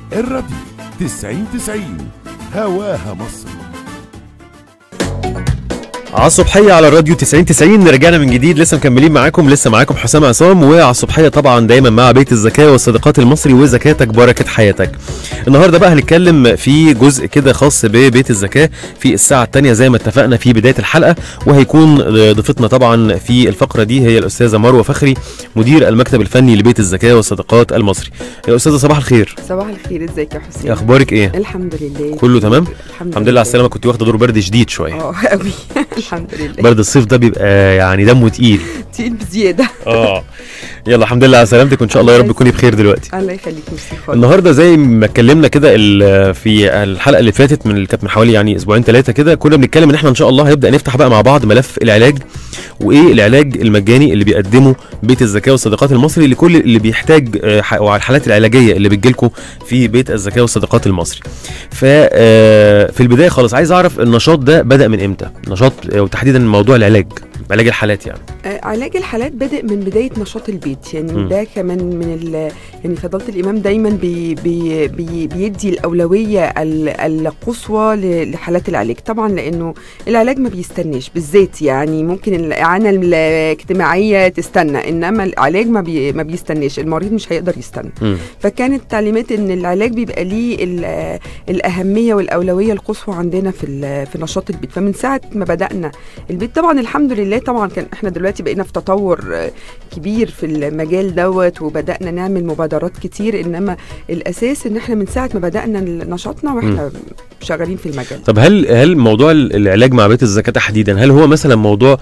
الراديو 90 90 هواها مصر على الصبحية على الراديو 90 90 رجعنا من جديد لسه مكملين معاكم لسه معاكم حسام عصام وعلى الصبحية طبعا دايما مع بيت الزكاة والصدقات المصري وزكاتك بركة حياتك. النهارده بقى هنتكلم في جزء كده خاص ببيت الزكاة في الساعة الثانية زي ما اتفقنا في بداية الحلقة وهيكون ضيفتنا طبعا في الفقرة دي هي الأستاذة مروة فخري مدير المكتب الفني لبيت الزكاة والصدقات المصري. يا أستاذة صباح الخير. صباح الخير ازيك يا حسين أخبارك إيه؟ الحمد لله كله تمام؟ الحمد, الحمد لله على السلامة كنت واخدة دور برد شديد شوية. اه قوي الحمد لله برد الصيف ده بيبقى يعني دمه تقيل. تقيل بزياده اه يلا الحمد لله على سلامتك وان شاء الله يا رب تكوني بخير دلوقتي الله يخليك ميرسي خالص النهارده زي ما اتكلمنا كده ال- في الحلقه اللي فاتت من اللي كانت من حوالي يعني اسبوعين ثلاثه كده كنا بنتكلم ان احنا ان شاء الله هنبدا نفتح بقى مع بعض ملف العلاج وايه العلاج المجاني اللي بيقدمه بيت الزكاه والصدقات المصري لكل اللي بيحتاج آه، ح- وعلى الحالات العلاجيه اللي بتجيلكم في بيت الزكاه والصدقات المصري ف آه، في البدايه خالص عايز اعرف النشاط ده بدا من امتى نشاط آه، وتحديدا موضوع العلاج علاج الحالات يعني آه، علاج الحالات بدأ من بداية نشاط البيت يعني مم. ده كمان من ال يعني فضيلة الإمام دايما بي بي بي بيدي الأولوية ال- القصوى ل- لحالات العلاج طبعا لأنه العلاج ما بيستناش بالذات يعني ممكن الإعانة الاجتماعية تستنى إنما العلاج ما, بي ما بيستناش المريض مش هيقدر يستنى مم. فكانت تعليمات ان العلاج بيبقى ليه ال- الاهميه والاولويه القصوى عندنا في ال- في نشاط البيت فمن ساعه ما بدانا البيت طبعا الحمد لله طبعا كان احنا دلوقتي بقينا في تطور آه، كبير في المجال دوت وبدانا نعمل مبادرات كتير انما الاساس ان احنا من ساعه ما بدانا نشاطنا واحنا شغالين في المجال طب هل هل موضوع ال- العلاج مع بيت الزكاه تحديدا هل هو مثلا موضوع آه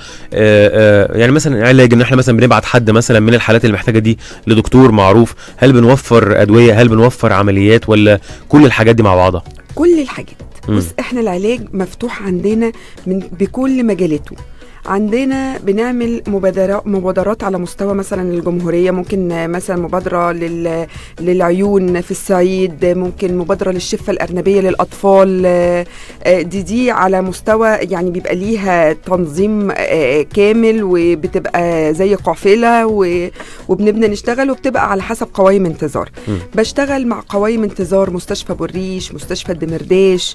آه يعني مثلا علاج ان احنا مثلا بنبعت حد مثلا من الحالات اللي محتاجه دي لدكتور معروف هل بنوفر ادويه هل بنوفر عمليات ولا كل الحاجات دي مع بعضها كل الحاجات مم. بص احنا العلاج مفتوح عندنا من بكل مجالاته عندنا بنعمل مبادرات مبادرات على مستوى مثلا الجمهوريه ممكن آه، مثلا مبادره لل للعيون في الصعيد ممكن مبادره للشفه الارنبيه للاطفال آه، آه، دي دي على مستوى يعني بيبقى ليها تنظيم آه، كامل وبتبقى زي قافله و- وبنبدا نشتغل وبتبقى على حسب قوائم انتظار مم. بشتغل مع قوائم انتظار مستشفى بوريش مستشفى الدمرداش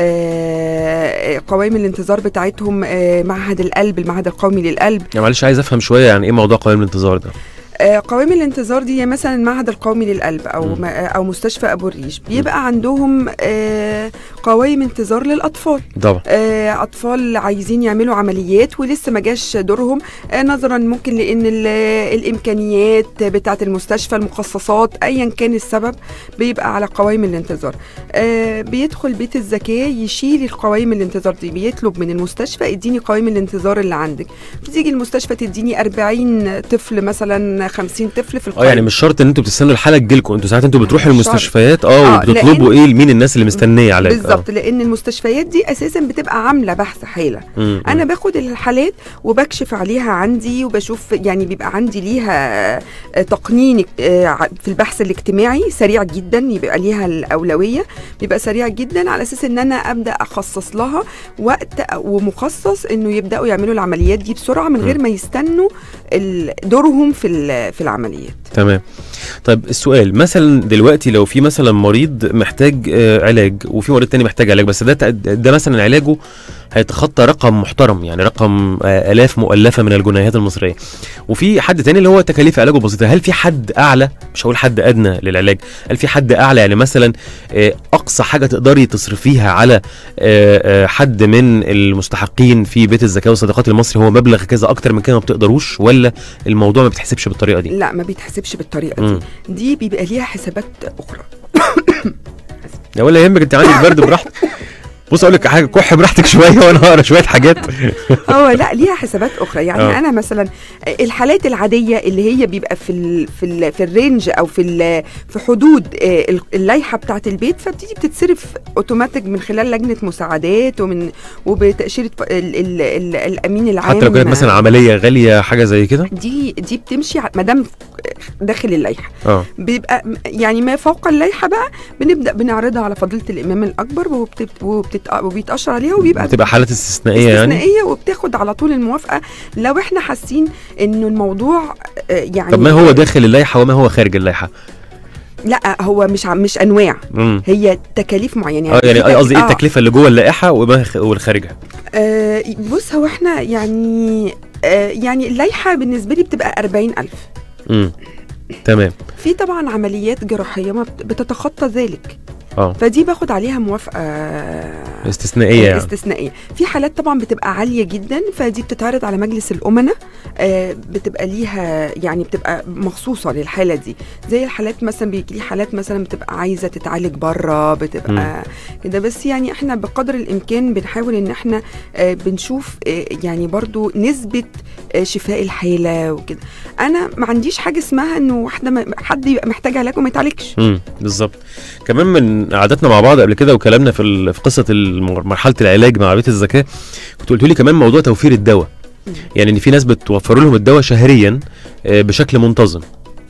آه، قوائم الانتظار بتاعتهم آه، معهد القلب المعهد القومي للقلب يعني معلش عايز افهم شويه يعني ايه موضوع قوائم الانتظار ده آه، قوائم الانتظار دي مثلا المعهد القومي للقلب او مم. ما- او مستشفى ابو الريش بيبقى عندهم آه، قوائم انتظار للاطفال طبعا آه، اطفال عايزين يعملوا عمليات ولسه ما جاش دورهم آه، نظرا ممكن لان ال- الامكانيات بتاعه المستشفى المخصصات ايا كان السبب بيبقى على قوائم الانتظار آه، بيدخل بيت الزكاه يشيل القوائم الانتظار دي بيطلب من المستشفى اديني قوائم الانتظار اللي عندك بتيجي المستشفى تديني 40 طفل مثلا 50 طفل في اه القوائم يعني مش شرط ان انتوا بتستنوا الحاله تجيلكم انتوا ساعات انتوا بتروحوا مش شرط. المستشفيات اه آه، وبتطلبوا ايه مين الناس اللي مستنيه علاج بالظبط لان المستشفيات دي اساسا بتبقى عامله بحث حاله انا انا باخد الحالات وبكشف عليها عندي وبشوف يعني بيبقى عندي ليها آه، تقنين آه، ع- في البحث الاجتماعي سريع جدا يبقى ليها الاولويه بيبقى سريع جدا على اساس ان انا ابدا اخصص لها وقت ومخصص انه يبداوا يعملوا العمليات دي بسرعه من غير ما يستنوا ال- دورهم في ال- في العمليات تمام طيب السؤال مثلا دلوقتي لو في مثلا مريض محتاج آه، علاج وفي مريض تاني محتاج علاج بس ده تق- ده مثلا علاجه هيتخطى رقم محترم يعني رقم آه، الاف مؤلفه من الجنيهات المصريه وفي حد تاني اللي هو تكاليف علاجه بسيطه هل في حد اعلى مش هقول حد ادنى للعلاج هل في حد اعلى يعني مثلا آه، اقصى حاجه تقدري تصرفيها على آه، آه، حد من المستحقين في بيت الزكاه والصدقات المصري هو مبلغ كذا اكتر من كده ما بتقدروش ولا الموضوع ما بيتحسبش بالطريقه دي لا ما بيتحسبش بالطريقه مم. دي دي بيبقى ليها حسابات اخرى يا ولا يهمك انت عندك برد براحتك بص اقول لك حاجه كح براحتك شويه وانا هقرا شويه حاجات اه لا ليها حسابات اخرى يعني آه. أوه. انا مثلا الحالات العاديه اللي هي بيبقى في ال في ال في الرينج او في ال في حدود آه، ال- اللائحه بتاعه البيت فبتيجي بتتصرف اوتوماتيك من خلال لجنه مساعدات ومن وبتاشيره ف- ال ال ال الامين العام حتى لو كانت مثلا عمليه غاليه حاجه زي كده دي دي بتمشي ما دام داخل اللائحه اه بيبقى م- يعني ما فوق اللائحه بقى بنبدا بنعرضها على فضيله الامام الاكبر وبتت وبتت وبيتاشر عليها وبيبقى بتبقى حالات استثنائيه يعني استثنائيه وبتاخد على طول الموافقه لو احنا حاسين انه الموضوع آه، يعني طب ما هو داخل اللائحه وما هو خارج اللائحه لا هو مش ع- مش انواع امم هي تكاليف معينه اه يعني في قصدي ايه تك- آه. التكلفه اللي جوه اللائحه وما خ- والخارجها آه بص هو احنا يعني آه يعني اللائحه بالنسبه لي بتبقى 40000 امم تمام في طبعا عمليات جراحيه ما بت- بتتخطى ذلك اه فدي باخد عليها موافقه استثنائيه يعني استثنائيه في حالات طبعا بتبقى عاليه جدا فدي بتتعرض على مجلس الامناء آه، بتبقى ليها يعني بتبقى مخصوصه للحاله دي زي الحالات مثلا بيجي لي حالات مثلا بتبقى عايزه تتعالج بره بتبقى كده بس يعني احنا بقدر الامكان بنحاول ان احنا آه، بنشوف آه، يعني برضو نسبه آه، شفاء الحاله وكده انا ما عنديش حاجه اسمها انه واحده ما- حد يبقى محتاج علاج وما يتعالجش امم بالظبط كمان من قعدتنا مع بعض قبل كده وكلامنا في ال- في قصه المر- مرحله العلاج مع بيت الذكاء كنت قلت لي كمان موضوع توفير الدواء مم. يعني ان في ناس بتوفر لهم الدواء شهريا آه، بشكل منتظم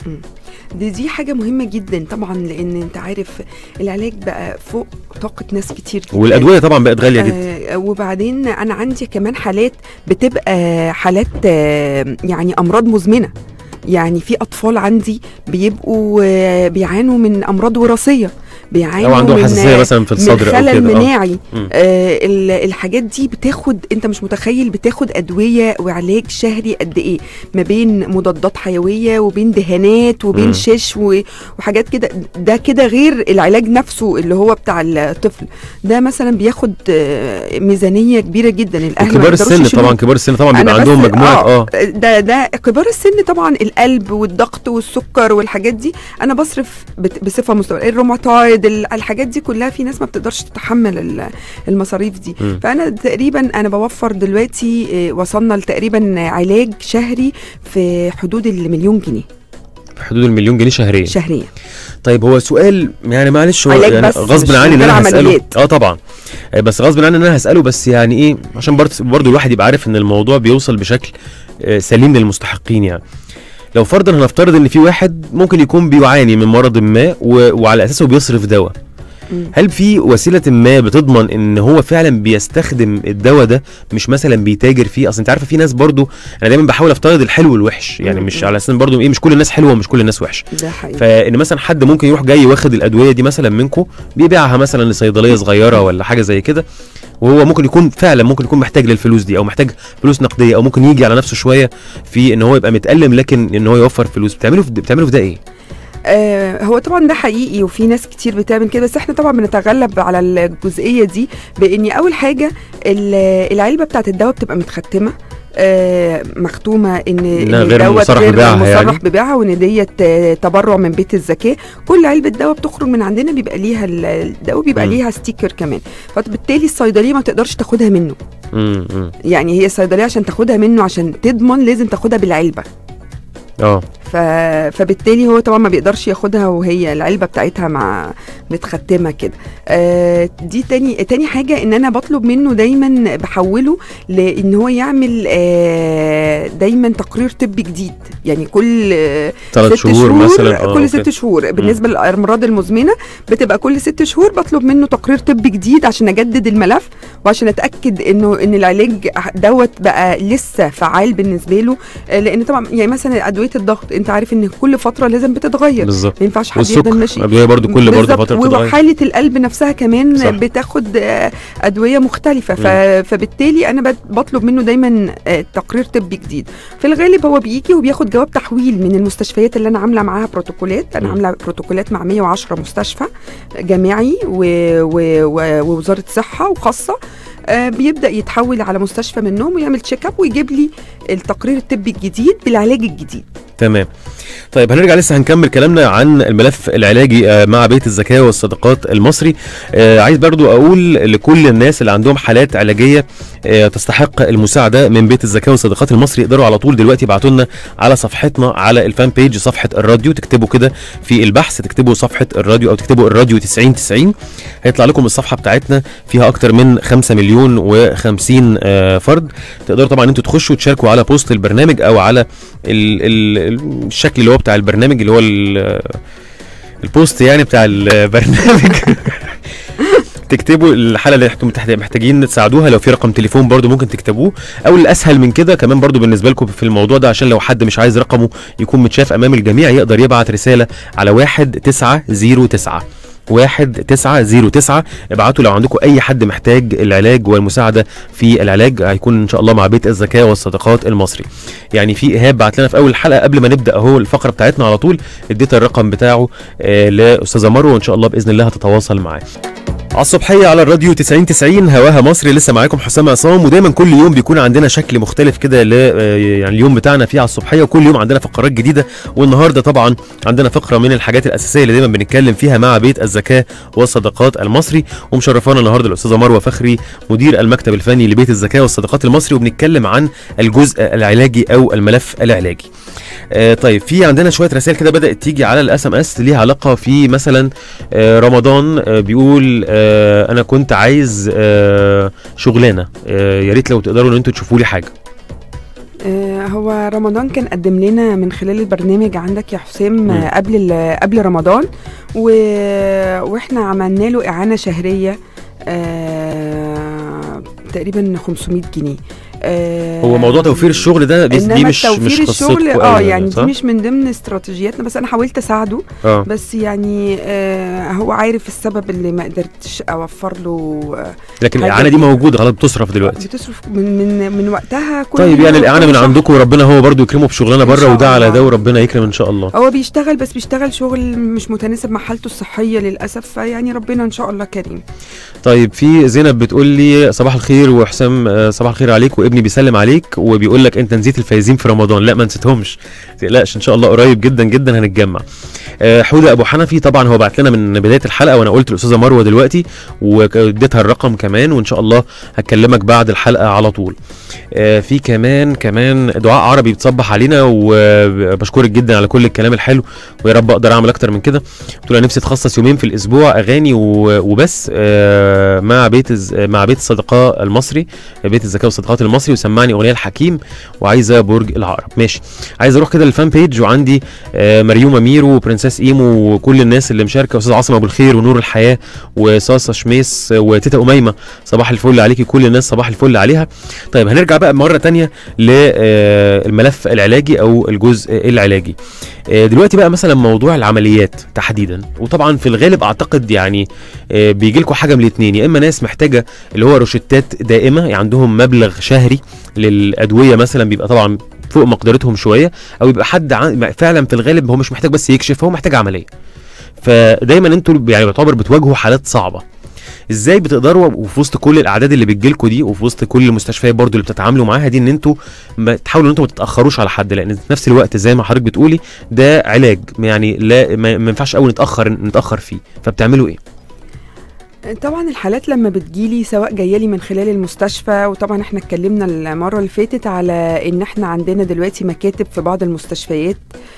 دي دي حاجة مهمة جدا طبعا لأن أنت عارف العلاج بقى فوق طاقة ناس كتير جدا والادويه طبعا بقت غاليه جدا آه وبعدين أنا عندي كمان حالات بتبقى حالات آه يعني أمراض مزمنة يعني في أطفال عندي بيبقوا آه بيعانوا من أمراض وراثية بيعانوا او عندهم من حساسيه مثلا في من الصدر او خلل كده اه مناعي مم. آه ال- الحاجات دي بتاخد انت مش متخيل بتاخد ادويه وعلاج شهري قد ايه ما بين مضادات حيويه وبين دهانات وبين مم. شش و- وحاجات كده ده كده غير العلاج نفسه اللي هو بتاع الطفل ده مثلا بياخد آه، ميزانيه كبيره جدا الاهل ما وكبار يقدروش السن يشيلوها. طبعا كبار السن طبعا أنا بيبقى بس- عندهم مجموعه اه ده ده كبار السن طبعا القلب والضغط والسكر والحاجات دي انا بصرف بت- بصفه مستمره الروماتويد ال- الحاجات دي كلها في ناس ما بتقدرش تتحمل ال- المصاريف دي مم. فانا تقريبا انا بوفر دلوقتي آه، وصلنا لتقريبا علاج شهري في حدود المليون جنيه في حدود المليون جنيه شهريا شهريا طيب هو سؤال يعني معلش هو علاج يعني بس، غصب مش عني ان من انا غير هساله عمليات. اه طبعا آه، بس غصب عني ان انا هساله بس يعني ايه عشان برضه برضه الواحد يبقى عارف ان الموضوع بيوصل بشكل آه، سليم للمستحقين يعني لو فرضا هنفترض ان في واحد ممكن يكون بيعاني من مرض ما و... وعلى اساسه بيصرف دواء مم. هل في وسيله ما بتضمن ان هو فعلا بيستخدم الدواء ده مش مثلا بيتاجر فيه اصل انت عارفه في ناس برضو انا دايما بحاول افترض الحلو والوحش يعني مم. مش على اساس إن برضو ايه مش كل الناس حلوه ومش كل الناس وحشه ده حقيقي فان مثلا حد ممكن يروح جاي واخد الادويه دي مثلا منكم بيبيعها مثلا لصيدليه صغيره ولا حاجه زي كده وهو ممكن يكون فعلا ممكن يكون محتاج للفلوس دي او محتاج فلوس نقديه او ممكن يجي على نفسه شويه في ان هو يبقى متالم لكن ان هو يوفر فلوس بتعملوا في بتعملوا في ده ايه؟ آه هو طبعا ده حقيقي وفي ناس كتير بتعمل كده بس احنا طبعا بنتغلب على الجزئيه دي بان اول حاجه ال- العلبه بتاعت الدواء بتبقى متختمه آه مختومه ان إنها إن غير دوت مصرح ببيعها مصرح يعني؟ ببيعها وان ديت آه، تبرع من بيت الزكاه كل علبه دواء بتخرج من عندنا بيبقى ليها ال- الدواء بيبقى مم. ليها ستيكر كمان فبالتالي الصيدليه ما تقدرش تاخدها منه امم أمم. يعني هي الصيدليه عشان تاخدها منه عشان تضمن لازم تاخدها بالعلبه اه ف... فبالتالي هو طبعا ما بيقدرش ياخدها وهي العلبه بتاعتها مع متختمه كده آه دي تاني تاني حاجه ان انا بطلب منه دايما بحوله لان هو يعمل آه دايما تقرير طبي جديد يعني كل آه ثلاث ست شهور, مثلا اه كل أوكي. ست شهور بالنسبه للامراض المزمنه بتبقى كل ست شهور بطلب منه تقرير طبي جديد عشان اجدد الملف وعشان اتاكد انه ان العلاج دوت بقى لسه فعال بالنسبه له آه، لان طبعا يعني مثلا ادويه الضغط انت عارف ان كل فتره لازم بتتغير بالظبط ما ينفعش حد يفضل والسكر ماشي الادويه برضو كل برضو بالظبط. فتره بتتغير وحاله القلب نفسها كمان صح. صح. بتاخد آه، ادويه مختلفه ف... فبالتالي انا بت- بطلب منه دايما آه، تقرير طبي جديد في الغالب هو بيجي وبياخد جواب تحويل من المستشفيات اللي انا عامله معاها بروتوكولات انا مم. عامله بروتوكولات مع 110 مستشفى جامعي و... و... و... ووزاره صحه وخاصه آه، بيبدا يتحول على مستشفى منهم ويعمل تشيك اب ويجيب لي التقرير الطبي الجديد بالعلاج الجديد تمام طيب هنرجع لسه هنكمل كلامنا عن الملف العلاجي آه، مع بيت الزكاة والصدقات المصري آه، عايز برضو أقول لكل الناس اللي عندهم حالات علاجية آه، تستحق المساعدة من بيت الزكاة والصدقات المصري يقدروا على طول دلوقتي يبعتوا لنا على صفحتنا على الفان بيج صفحة الراديو تكتبوا كده في البحث تكتبوا صفحة الراديو أو تكتبوا الراديو 9090 هيطلع لكم الصفحة بتاعتنا فيها أكتر من 5 مليون و50 فرد تقدروا طبعا انتوا تخشوا تشاركوا على بوست البرنامج او على ال ال الشكل اللي هو بتاع البرنامج اللي هو ال- البوست يعني بتاع البرنامج تكتبوا الحاله اللي انتم محتاج- محتاجين تساعدوها لو في رقم تليفون برضو ممكن تكتبوه او الاسهل من كده كمان برضو بالنسبه لكم في الموضوع ده عشان لو حد مش عايز رقمه يكون متشاف امام الجميع يقدر يبعت رساله على 1909 1909 ابعتوا لو عندكم اي حد محتاج العلاج والمساعده في العلاج هيكون ان شاء الله مع بيت الذكاء والصدقات المصري يعني في ايهاب بعت لنا في اول الحلقه قبل ما نبدا اهو الفقره بتاعتنا على طول اديت الرقم بتاعه آه لاستاذه مروه وان شاء الله باذن الله هتتواصل معاه على الصبحيه على الراديو 90 90 هواها مصري لسه معاكم حسام عصام ودايما كل يوم بيكون عندنا شكل مختلف كده ل آه، يعني اليوم بتاعنا فيه على الصبحيه وكل يوم عندنا فقرات جديده والنهارده طبعا عندنا فقره من الحاجات الاساسيه اللي دايما بنتكلم فيها مع بيت الذكاء والصدقات المصري ومشرفانا النهارده الاستاذه مروه فخري مدير المكتب الفني لبيت الذكاء والصدقات المصري وبنتكلم عن الجزء العلاجي او الملف العلاجي آه طيب في عندنا شويه رسائل كده بدات تيجي على الاس ام اس ليها علاقه في مثلا آه رمضان آه بيقول آه انا كنت عايز آه شغلانه آه يا ريت لو تقدروا ان انتوا تشوفوا لي حاجه آه، هو رمضان كان قدم لنا من خلال البرنامج عندك يا حسام مم. آه، قبل ال- قبل رمضان و... واحنا عملنا له اعانه شهريه آه... تقريبا 500 جنيه آه... هو موضوع توفير الشغل ده دي, انما دي مش توفير مش الشغل قصتكم اه أوي يعني صح؟ دي مش من ضمن استراتيجياتنا بس انا حاولت اساعده اه بس يعني آه هو عارف السبب اللي ما قدرتش اوفر له آه لكن حاجة الاعانه دي كده. موجوده خلاص بتصرف دلوقتي بتصرف من من من وقتها كل طيب يعني يوم الاعانه كل من شهر. عندكم وربنا هو برضو يكرمه بشغلانه إن بره شاء وده على الله. ده وربنا يكرم ان شاء الله هو بيشتغل بس بيشتغل شغل مش متناسب مع حالته الصحيه للاسف فيعني ربنا ان شاء الله كريم طيب في زينب بتقول لي صباح الخير وحسام آه، صباح الخير عليك وابني بيسلم عليك وبيقول لك انت نسيت الفايزين في رمضان لا ما نسيتهمش ما تقلقش ان شاء الله قريب جدا جدا هنتجمع آه، حوده ابو حنفي طبعا هو بعت لنا من بدايه الحلقه وانا قلت للاستاذه مروه دلوقتي واديتها الرقم كمان وان شاء الله هكلمك بعد الحلقه على طول آه، في كمان كمان دعاء عربي بتصبح علينا وبشكرك جدا على كل الكلام الحلو ويا رب اقدر اعمل اكتر من كده بتقول انا نفسي اتخصص يومين في الاسبوع اغاني و- وبس آه، مع بيت الز- مع بيت الصدقاء المصري بيت الذكاء والصدقات المصري وسمعني اغنيه الحكيم وعايزه برج العقرب ماشي عايز اروح كده للفان بيج وعندي آه، مريوم اميرو وبرنسس ايمو وكل الناس اللي مشاركه استاذ عاصم ابو الخير ونور الحياه وصاصه شميس وتيتا اميمه صباح الفل عليكي كل الناس صباح الفل عليها طيب هنرجع بقى مره تانية للملف العلاجي او الجزء العلاجي آه، دلوقتي بقى مثلا موضوع العمليات تحديدا وطبعا في الغالب اعتقد يعني بيجي لكم حاجه من الاثنين يا اما ناس محتاجه اللي هو روشتات دائمه يعني عندهم مبلغ شهري للادويه مثلا بيبقى طبعا فوق مقدرتهم شويه او يبقى حد عن- فعلا في الغالب هو مش محتاج بس يكشف هو محتاج عمليه فدايما انتوا يعني يعتبر بتواجهوا حالات صعبه ازاي بتقدروا وفي وسط كل الاعداد اللي بتجيلكوا دي وفي وسط كل المستشفيات برضو اللي بتتعاملوا معاها دي ان انتوا ما تحاولوا ان انتوا ما تتاخروش على حد لان في نفس الوقت زي ما حضرتك بتقولي ده علاج يعني لا ما ما ينفعش قوي نتاخر نتاخر فيه فبتعملوا ايه طبعا الحالات لما بتجيلي سواء جايه لي من خلال المستشفى وطبعا احنا اتكلمنا المره اللي فاتت على ان احنا عندنا دلوقتي مكاتب في بعض المستشفيات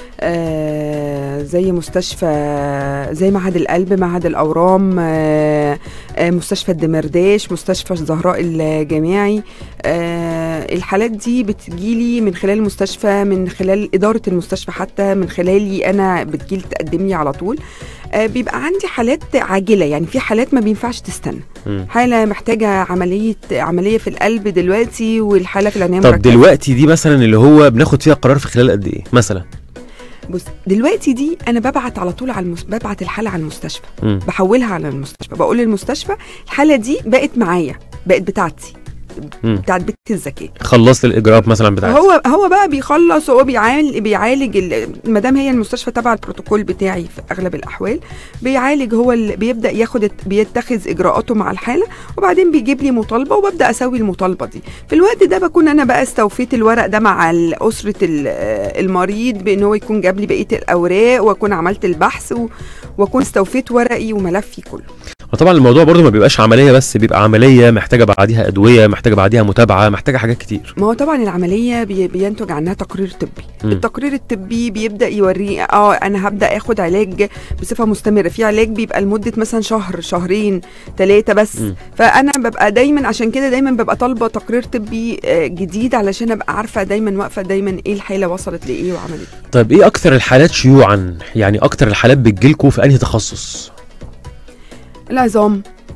آه زي مستشفى زي معهد القلب معهد الاورام آه آه مستشفى الدمرداش مستشفى الزهراء الجامعي آه الحالات دي بتجيلي من خلال المستشفى من خلال اداره المستشفى حتى من خلالي انا بتجيلي تقدم لي على طول آه، بيبقى عندي حالات عاجله يعني في حالات ما بينفعش تستنى مم. حاله محتاجه عمليه عمليه في القلب دلوقتي والحاله في العنايه طب المركزة. دلوقتي دي مثلا اللي هو بناخد فيها قرار في خلال قد ايه مثلا بص دلوقتي دي انا ببعت على طول على المس... ببعت الحاله على المستشفى مم. بحولها على المستشفى بقول للمستشفى الحاله دي بقت معايا بقت بتاعتي مم. بتاعت بيت الذكاء خلصت الاجراءات مثلا بتاعتي هو هو بقى بيخلص هو بيعالج بيعالج ال- ما دام هي المستشفى تبع البروتوكول بتاعي في اغلب الاحوال بيعالج هو اللي بيبدا ياخد الت- بيتخذ اجراءاته مع الحاله وبعدين بيجيب لي مطالبه وببدا اسوي المطالبه دي في الوقت ده بكون انا بقى استوفيت الورق ده مع ال- اسره ال- المريض بان هو يكون جاب لي بقيه الاوراق واكون عملت البحث و- واكون استوفيت ورقي وملفي كله وطبعا الموضوع برضو ما بيبقاش عمليه بس بيبقى عمليه محتاجه بعديها ادويه محتاجه بعديها متابعه محتاجه حاجات كتير ما هو طبعا العمليه بي- بينتج عنها تقرير طبي مم. التقرير الطبي بيبدا يوريه اه انا هبدا اخد علاج بصفه مستمره في علاج بيبقى لمده مثلا شهر شهرين ثلاثه بس مم. فانا ببقى دايما عشان كده دايما ببقى طالبه تقرير طبي آه، جديد علشان ابقى عارفه دايما واقفه دايما ايه الحاله وصلت لايه وعملت إيه. طيب ايه اكتر الحالات شيوعا يعني اكتر الحالات بتجيلكوا في انهي تخصص العظام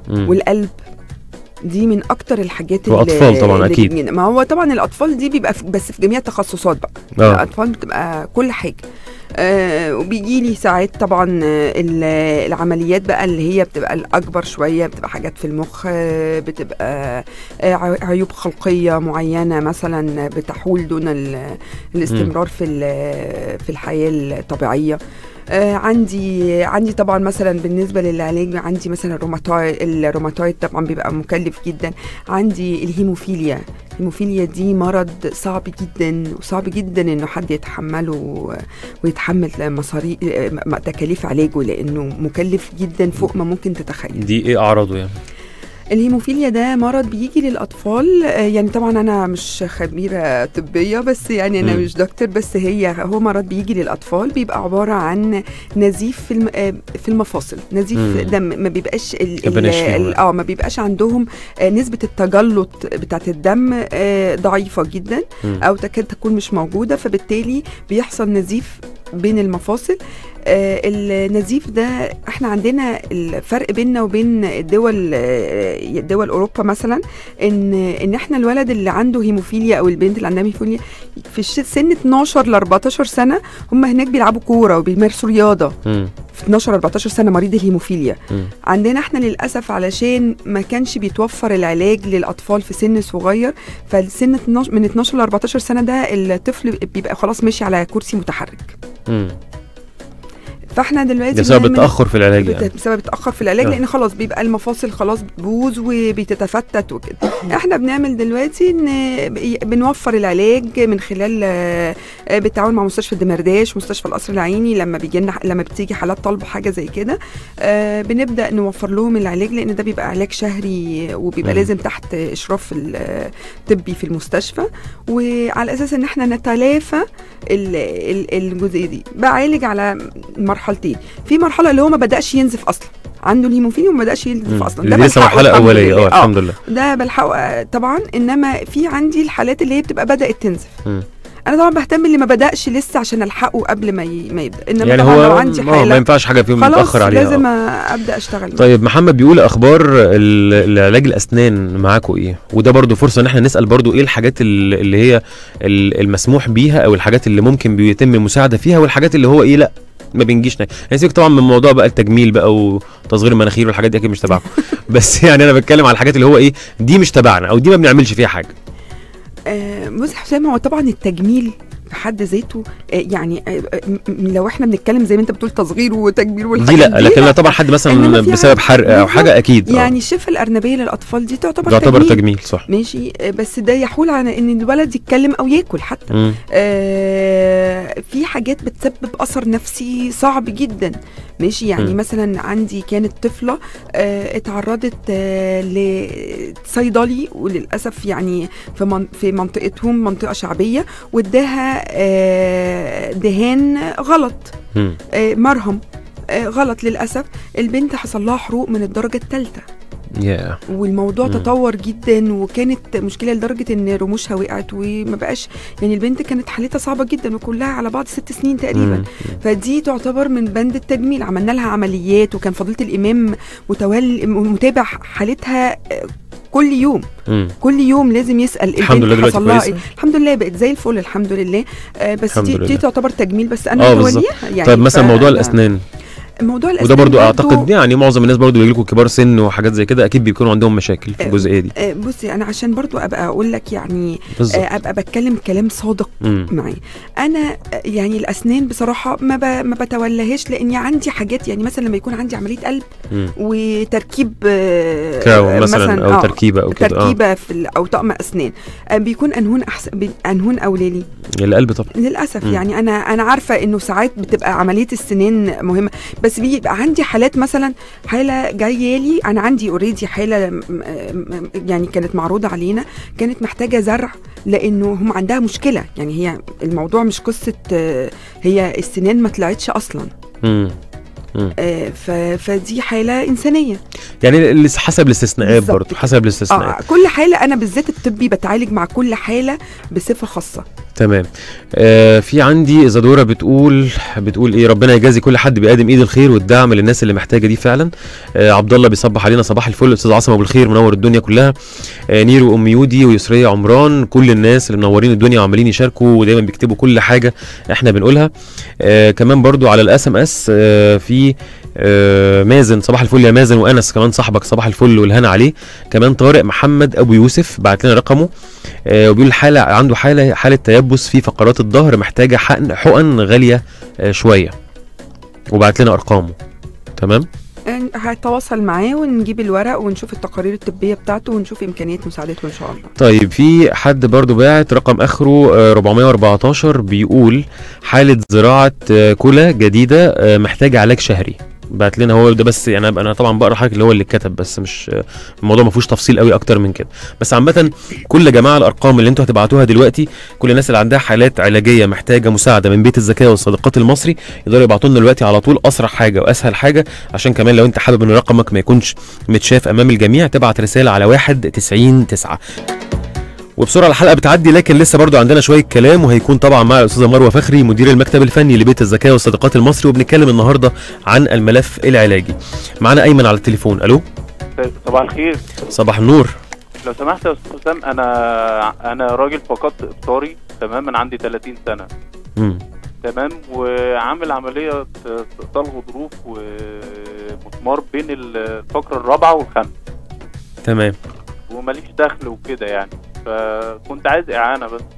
مم. والقلب دي من اكتر الحاجات وأطفال طبعاً اللي أكيد. بتجينا. ما هو طبعا الاطفال دي بيبقى في بس في جميع التخصصات بقى اه الاطفال بتبقى كل حاجه آه وبيجي لي ساعات طبعا آه، ال- العمليات بقى اللي هي بتبقى الاكبر شويه بتبقى حاجات في المخ آه، بتبقى آه، عي- عيوب خلقيه معينه مثلا بتحول دون ال- الاستمرار في ال- في الحياه الطبيعيه آه عندي عندي طبعا مثلا بالنسبه للعلاج عندي مثلا الروماتويد الروماتويد طبعا بيبقى مكلف جدا عندي الهيموفيليا الهيموفيليا دي مرض صعب جدا وصعب جدا انه حد يتحمله ويتحمل مصاريف تكاليف علاجه لانه مكلف جدا فوق ما ممكن تتخيل دي ايه اعراضه يعني الهيموفيليا ده مرض بيجي للاطفال آه، يعني طبعا انا مش خبيره طبيه بس يعني انا مم. مش دكتور بس هي هو مرض بيجي للاطفال بيبقى عباره عن نزيف في الم- آه، في المفاصل نزيف مم. دم ما بيبقاش ال- ربنا ال- يشفيهم ال- يعني. اه ما بيبقاش عندهم آه، نسبه التجلط بتاعت الدم آه، ضعيفه جدا مم. او تكاد تكون مش موجوده فبالتالي بيحصل نزيف بين المفاصل آه النزيف ده احنا عندنا الفرق بيننا وبين الدول آه، دول اوروبا مثلا ان ان احنا الولد اللي عنده هيموفيليا او البنت اللي عندها هيموفيليا في الش- سن 12 ل 14 سنه هم هناك بيلعبوا كوره وبيمارسوا رياضه مم. في 12 14 سنه مريض الهيموفيليا مم. عندنا احنا للاسف علشان ما كانش بيتوفر العلاج للاطفال في سن صغير فالسن 12 من 12 ل 14 سنه ده الطفل بيبقى خلاص ماشي على كرسي متحرك مم. فاحنا دلوقتي ده بسبب بنعمل- التاخر في العلاج يعني بت- بسبب التاخر في العلاج آه. لان خلاص بيبقى المفاصل خلاص بتبوظ وبتتفتت وكده احنا بنعمل دلوقتي ان بي- بنوفر العلاج من خلال آه، آه، بالتعاون مع مستشفى الدمرداش مستشفى القصر العيني لما بيجي لنا لما بتيجي حالات طالبه حاجه زي كده آه، بنبدا نوفر لهم العلاج لان ده بيبقى علاج شهري وبيبقى مم. لازم تحت اشراف الطبي في المستشفى وعلى اساس ان احنا نتلافى ال- ال- الجزئيه دي بعالج على مرحلتين في مرحله اللي هو ما بداش ينزف اصلا عنده الهيموفيليا وما بداش ينزف مم. اصلا اللي لسه بلحقه مرحله الحمد اوليه لله. اه الحمد لله ده بلحقه آه، طبعا انما في عندي الحالات اللي هي بتبقى بدات تنزف مم. انا طبعا بهتم اللي ما بداش لسه عشان الحقه قبل ما ي... ما يبدا انما يعني طبعا هو لو عندي آه، ما حاله ينفعش حاجه فيهم خلاص متاخر عليها لازم آه. آه، ابدا اشتغل طيب محمد بيقول اخبار ال- العلاج الاسنان معاكم ايه وده برضو فرصه ان احنا نسال برضو ايه الحاجات ال- اللي هي ال- المسموح بيها او الحاجات اللي ممكن بيتم المساعده فيها والحاجات اللي هو ايه لا ما بنجيش نا- يعني سيبك طبعا من موضوع بقى التجميل بقى وتصغير المناخير والحاجات دي اكيد مش تبعكم بس يعني انا بتكلم على الحاجات اللي هو ايه دي مش تبعنا او دي ما بنعملش فيها حاجه آه، بص يا حسام هو طبعا التجميل في حد ذاته آه، يعني آه، آه، م- م- لو احنا بنتكلم زي ما انت بتقول تصغير وتجميل دي والحاجات لا لكن لا طبعا حد مثلا إنما في بسبب حرق او بالظبط. حاجه اكيد آه. يعني الشفه الارنبيه للاطفال دي تعتبر تعتبر تجميل تجميل صح ماشي آه، بس ده يحول على ان الولد يتكلم او ياكل حتى مم. آه في حاجات بتسبب اثر نفسي صعب جدا ماشي يعني مم. مثلا عندي كانت طفله آه اتعرضت آه لصيدلي وللاسف يعني في من في منطقتهم منطقه شعبيه واداها آه دهان غلط مم. آه مرهم آه غلط للاسف البنت حصل لها حروق من الدرجه الثالثه يا والموضوع مم. تطور جدا وكانت مشكله لدرجه ان رموشها وقعت وما بقاش يعني البنت كانت حالتها صعبه جدا وكلها على بعض ست سنين تقريبا مم. فدي تعتبر من بند التجميل عملنا لها عمليات وكان فضيله الامام متولي متابع حالتها آه، كل يوم مم. كل يوم لازم يسال الحمد البنت لله دلوقتي حصل لها كويسة. إيه. الحمد لله بقت زي الفل الحمد لله آه بس الحمد دي, لله. دي تعتبر تجميل بس انا آه، متوليها بالظبط. يعني طيب مثلا ف- موضوع الاسنان موضوع الاسنان وده برضو برضو- اعتقد يعني معظم الناس برضو بيجي لكم كبار سن وحاجات زي كده اكيد بيكونوا عندهم مشاكل في آه، الجزئيه دي آه، بصي انا عشان برضو ابقى اقول لك يعني بالظبط آه، ابقى بتكلم كلام صادق مم. معي انا آه، يعني الاسنان بصراحه ما ب... ما بتولهاش لاني عندي حاجات يعني مثلا لما يكون عندي عمليه قلب مم. وتركيب آه، كراون مثلا او آه، تركيبه او كده اه تركيبه في ال- او طقم اسنان آه، بيكون انهون احسن بي- انهون اولى لي القلب طبعا للاسف مم. يعني انا انا عارفه انه ساعات بتبقى عمليه السنان مهمه بس بيبقى عندي حالات مثلا حاله جايه لي انا عندي اوريدي حاله م- م- يعني كانت معروضه علينا كانت محتاجه زرع لانه هم عندها مشكله يعني هي الموضوع مش قصه آه، هي السنان ما طلعتش اصلا مم. مم. آه، ف- فدي حاله انسانيه يعني اللي حسب الاستثناءات بالظبط برضو كده. حسب الاستثناءات اه كل حاله انا بالذات الطبي بتعالج مع كل حاله بصفه خاصه تمام آه في عندي زادوره بتقول بتقول ايه ربنا يجازي كل حد بيقدم ايد الخير والدعم للناس اللي محتاجه دي فعلا آه عبد الله بيصبح علينا صباح الفل استاذ عاصم ابو الخير منور الدنيا كلها آه نيرو ام يودي ويسريه عمران كل الناس اللي منورين الدنيا وعمالين يشاركوا ودايما بيكتبوا كل حاجه احنا بنقولها آه كمان برضو على الاس ام اس آه في آه مازن صباح الفل يا مازن وانس كمان صاحبك صباح الفل والهنا عليه كمان طارق محمد ابو يوسف بعت لنا رقمه آه وبيقول حاله عنده حاله حاله تيبس في فقرات الظهر محتاجه حقن حقن غاليه آه شويه وبعت لنا ارقامه تمام آه، هتواصل معاه ونجيب الورق ونشوف التقارير الطبيه بتاعته ونشوف امكانيات مساعدته ان شاء الله طيب في حد برضو باعت رقم اخره آه، 414 بيقول حاله زراعه آه، كلى جديده آه، محتاجه علاج شهري بعت لنا هو ده بس يعني انا طبعا بقرا حضرتك اللي هو اللي اتكتب بس مش آه، الموضوع ما فيهوش تفصيل قوي اكتر من كده بس عامه كل يا جماعه الارقام اللي انتوا هتبعتوها دلوقتي كل الناس اللي عندها حالات علاجيه محتاجه مساعده من بيت الذكاء والصديقات المصري يقدروا يبعتوا لنا دلوقتي على طول اسرع حاجه واسهل حاجه عشان كمان لو انت حابب ان رقمك ما يكونش متشاف امام الجميع تبعت رساله على 1 90 9 وبسرعه الحلقه بتعدي لكن لسه برضو عندنا شويه كلام وهيكون طبعا مع الاستاذه مروه فخري مدير المكتب الفني لبيت الذكاء والصديقات المصري وبنتكلم النهارده عن الملف العلاجي معانا ايمن على التليفون الو صباح الخير صباح النور لو سمحت يا استاذ حسام انا انا راجل فقدت ابصاري تمام انا عندي 30 سنه مم. تمام وعامل عمليه استئصال غضروف ومسمار بين الفقره الرابعه والخامسه تمام وماليش دخل وكده يعني فكنت عايز اعانه بس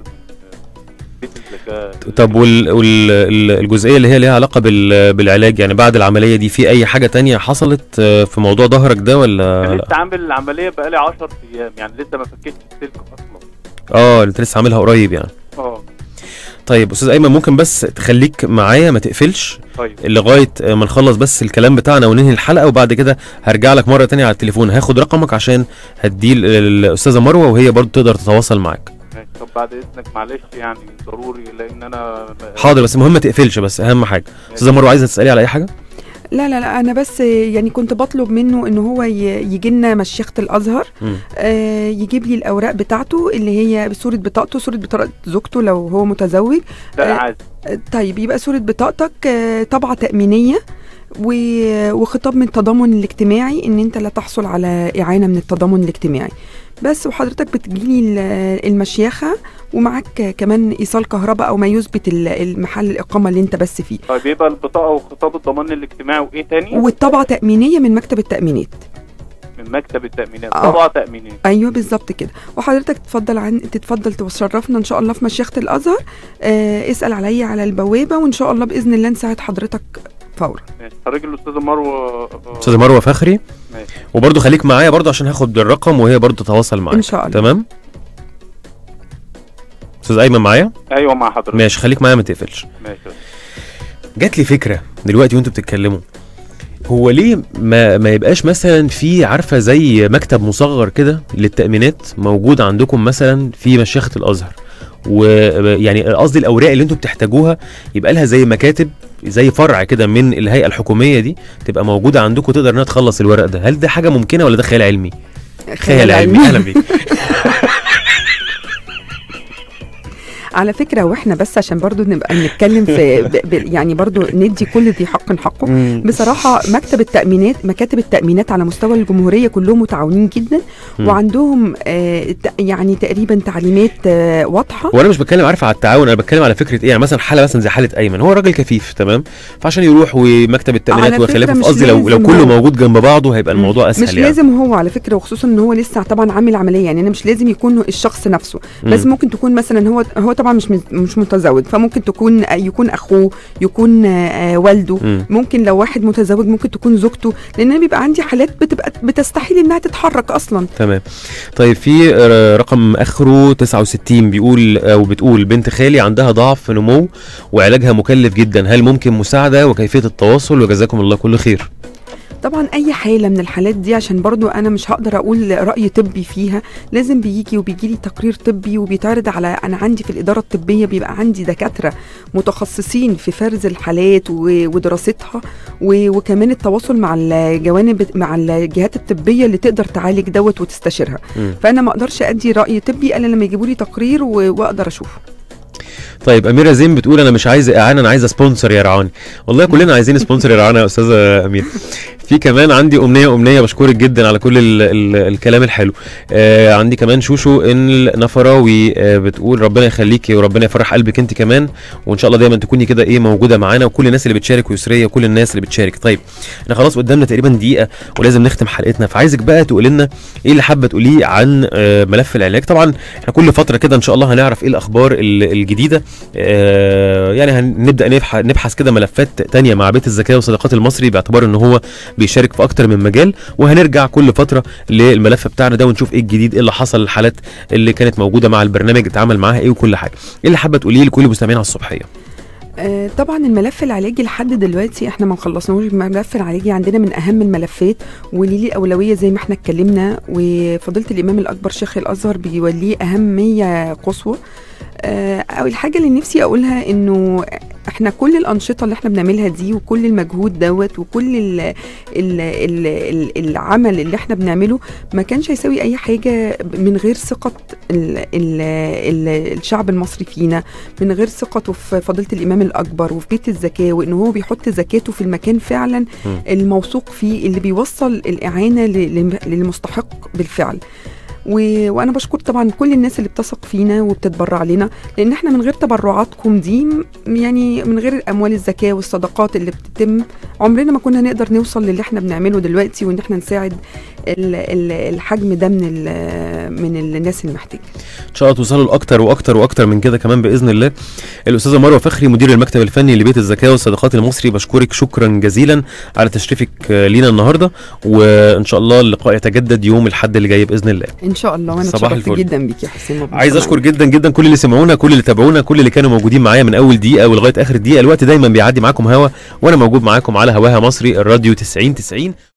من بيت الذكاء طب وال... وال... ال- الجزئيه اللي هي ليها علاقه بال... بالعلاج يعني بعد العمليه دي في اي حاجه تانية حصلت آه، في موضوع ظهرك ده ولا انا لا لسه عامل العمليه بقالي 10 ايام يعني لسه ما فكتش السلك اصلا اه انت لسه عاملها قريب يعني اه طيب استاذ ايمن ممكن بس تخليك معايا ما تقفلش طيب لغايه آه، ما نخلص بس الكلام بتاعنا وننهي الحلقه وبعد كده هرجع لك مره تانية على التليفون هاخد رقمك عشان هديه ل- للاستاذه مروه وهي برضو تقدر تتواصل معاك ماشي. طب بعد اذنك معلش يعني ضروري لان انا حاضر بس المهم ما تقفلش بس اهم حاجه استاذه مروه عايزه تسالي على اي حاجه لا لا لا انا بس يعني كنت بطلب منه ان هو يجي لنا مشيخه الازهر مم. آه يجيب لي الاوراق بتاعته اللي هي بصوره بطاقته صوره بطاقه زوجته لو هو متزوج لا آه، عادي آه، طيب يبقى صوره بطاقتك آه طبعه تامينيه و- وخطاب من التضامن الاجتماعي ان انت لا تحصل على اعانه من التضامن الاجتماعي بس وحضرتك بتجيلي ال- المشيخه ومعاك كمان ايصال كهرباء او ما يثبت ال- المحل الاقامه اللي انت بس فيه طيب يبقى البطاقه وخطاب الضمان الاجتماعي وايه تاني والطبعه تامينيه من مكتب التامينات من مكتب التامينات آه. طبعا تامينات ايوه بالظبط كده وحضرتك تتفضل عن تتفضل تشرفنا ان شاء الله في مشيخه الازهر آه اسال عليا على البوابه وان شاء الله باذن الله نساعد حضرتك فورا ماشي حضرتك الاستاذه مروه استاذه مروه فخري ماشي وبرضو خليك معايا برضو عشان هاخد الرقم وهي برضو تتواصل معاك ان شاء الله تمام استاذ ايمن معايا ايوه مع حضرتك ماشي خليك معايا ما تقفلش ماشي جات لي فكره دلوقتي وانتوا بتتكلموا هو ليه ما ما يبقاش مثلا في عارفه زي مكتب مصغر كده للتامينات موجود عندكم مثلا في مشيخه الازهر ويعني قصدي الاوراق اللي انتوا بتحتاجوها يبقى لها زي مكاتب زي فرع كده من الهيئه الحكوميه دي تبقى موجوده عندكم تقدر انها تخلص الورق ده هل ده حاجه ممكنه ولا ده خيال علمي خيال علمي اهلا بيك على فكره واحنا بس عشان برضو نبقى نتكلم في ب ب يعني برضو ندي كل ذي حق حقه بصراحة مكتب التأمينات مكاتب التأمينات على مستوى الجمهورية كلهم متعاونين جدا مم. وعندهم آه ت- يعني تقريبا تعليمات آه واضحة وانا مش بتكلم عارف على التعاون انا بتكلم على فكره ايه يعني مثلا حاله مثلا زي حاله ايمن هو راجل كفيف تمام فعشان يروح ومكتب التامينات على وخلافه فكرة في مش قصدي لو لو لازم كله هو. موجود جنب بعضه هيبقى الموضوع اسهل مش يعني لازم هو على فكرة وخصوصا ان هو لسه طبعا عامل عملية يعني انا مش لازم يكون الشخص نفسه بس مم. ممكن تكون مثلا هو هو طبعا مش مز- مش متزوج فممكن تكون يكون اخوه يكون آه، والده مم. ممكن لو واحد متزوج ممكن تكون زوجته لان أنا بيبقى عندي حالات بتبقى بتستحيل انها تتحرك اصلا تمام طيب في آه، رقم اخره 69 بيقول او بتقول بنت خالي عندها ضعف في نمو وعلاجها مكلف جدا هل ممكن مساعده وكيفيه التواصل وجزاكم الله كل خير طبعا اي حاله من الحالات دي عشان برضو انا مش هقدر اقول راي طبي فيها لازم بيجي وبيجي لي تقرير طبي وبيتعرض على انا عندي في الاداره الطبيه بيبقى عندي دكاتره متخصصين في فرز الحالات و- ودراستها و- وكمان التواصل مع الجوانب مع الجهات الطبيه اللي تقدر تعالج دوت وتستشيرها مم. فانا ما اقدرش ادي راي طبي الا لما يجيبوا لي تقرير و- واقدر اشوفه طيب اميره زين بتقول انا مش عايزه اعانه انا عايزه سبونسر يا رعاني والله كلنا عايزين سبونسر يا رعاني يا استاذه اميره في كمان عندي امنيه امنيه بشكرك جدا على كل ال ال الكلام الحلو آه عندي كمان شوشو النفراوي آه بتقول ربنا يخليكي وربنا يفرح قلبك انت كمان وان شاء الله دايما تكوني كده ايه موجوده معانا وكل الناس اللي بتشارك ويسريه وكل الناس اللي بتشارك طيب احنا خلاص قدامنا تقريبا دقيقه ولازم نختم حلقتنا فعايزك بقى تقول لنا ايه اللي حابه تقوليه عن آه ملف العلاج طبعا احنا كل فتره كده ان شاء الله هنعرف ايه الاخبار ال- الجديده آه يعني هنبدا نبح- نبحث كده ملفات تانية مع بيت الذكاء والصداقات المصري باعتبار ان هو بيشارك في اكتر من مجال وهنرجع كل فتره للملف بتاعنا ده ونشوف ايه الجديد ايه اللي حصل الحالات اللي كانت موجوده مع البرنامج اتعامل معاها ايه وكل حاجه ايه اللي حابه تقوليه لكل مستمعينا على الصبحيه آه، طبعا الملف العلاجي لحد دلوقتي احنا ما خلصناهوش الملف العلاجي عندنا من اهم الملفات وليه اولويه زي ما احنا اتكلمنا وفضيله الامام الاكبر شيخ الازهر بيوليه اهميه قصوى آه، او الحاجه اللي نفسي اقولها انه احنا كل الانشطه اللي احنا بنعملها دي وكل المجهود دوت وكل ال ال ال ال العمل اللي احنا بنعمله ما كانش هيساوي اي حاجه من غير ثقه ال ال ال الشعب المصري فينا من غير ثقته في فضيله الامام الاكبر وفي بيت الزكاه وان هو بيحط زكاته في المكان فعلا م. الموثوق فيه اللي بيوصل الاعانه ل- لم- للمستحق بالفعل و... وانا بشكر طبعا كل الناس اللي بتثق فينا وبتتبرع لنا لان احنا من غير تبرعاتكم دي م- يعني من غير اموال الزكاه والصدقات اللي بتتم عمرنا ما كنا هنقدر نوصل للي احنا بنعمله دلوقتي وان احنا نساعد ال... ال... الحجم ده من ال... من الناس المحتاجه ان شاء الله توصلوا لاكتر واكتر واكتر من كده كمان باذن الله الاستاذه مروه فخري مدير المكتب الفني لبيت الذكاء والصداقات المصري بشكرك شكرا جزيلا على تشريفك آه، لينا النهارده وان شاء الله اللقاء يتجدد يوم الاحد اللي جاي باذن الله ان شاء الله وانا صباح اتشرفت الفل. جدا بيك يا حسين مبروك عايز عليك. اشكر جدا جدا كل اللي سمعونا كل اللي تابعونا كل اللي كانوا موجودين معايا من اول دقيقه ولغايه اخر دقيقه الوقت دايما بيعدي معاكم هوا وانا موجود معاكم على هواها مصري الراديو 90 90